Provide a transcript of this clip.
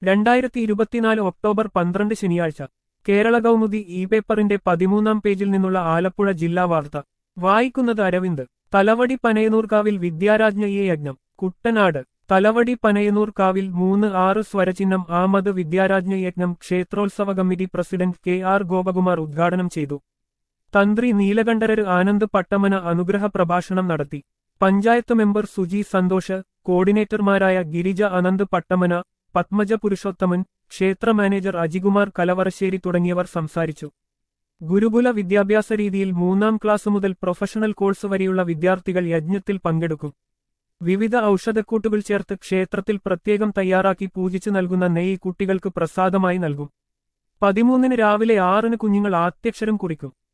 രണ്ടായിരത്തി ഇരുപത്തിനാല് ഒക്ടോബർ പന്ത്രണ്ട് ശനിയാഴ്ച കേരള കൗമുദി ഇ പേപ്പറിന്റെ പതിമൂന്നാം പേജിൽ നിന്നുള്ള ആലപ്പുഴ ജില്ലാ വാർത്ത വായിക്കുന്നത് അരവിന്ദ് തലവടി പനയനൂർക്കാവിൽ വിദ്യാരാജ്ഞയെ യജ്ഞം കുട്ടനാട് തലവടി പനയനൂർക്കാവിൽ മൂന്ന് ആറ് സ്വരചിഹ്നം ആമത് വിദ്യാരാജ്ഞ യജ്ഞം ക്ഷേത്രോത്സവ committee president K R Gopakumar ഉദ്ഘാടനം ചെയ്തു തന്ത്രി നീലകണ്ഠരര് ആനന്ദ് പട്ടമന അനുഗ്രഹ പ്രഭാഷണം നടത്തി പഞ്ചായത്ത് മെമ്പർ സുജി സന്തോഷ് കോർഡിനേറ്റർമാരായ ഗിരിജ അനന്ത് പട്ടമന പത്മജ പുരുഷോത്തമൻ ക്ഷേത്ര മാനേജർ അജികുമാർ കലവറശ്ശേരി തുടങ്ങിയവർ സംസാരിച്ചു ഗുരുകുല വിദ്യാഭ്യാസ രീതിയിൽ മൂന്നാം ക്ലാസ് മുതൽ പ്രൊഫഷണൽ കോഴ്സ് വരെയുള്ള വിദ്യാർത്ഥികൾ യജ്ഞത്തിൽ പങ്കെടുക്കും വിവിധ ഔഷധക്കൂട്ടുകൾ ചേർത്ത് ക്ഷേത്രത്തിൽ പ്രത്യേകം തയ്യാറാക്കി പൂജിച്ചു നൽകുന്ന നെയ്യ് കുട്ടികൾക്ക് പ്രസാദമായി നൽകും പതിമൂന്നിന് രാവിലെ ആറിന് കുഞ്ഞുങ്ങൾ ആദ്യക്ഷരം കുറിക്കും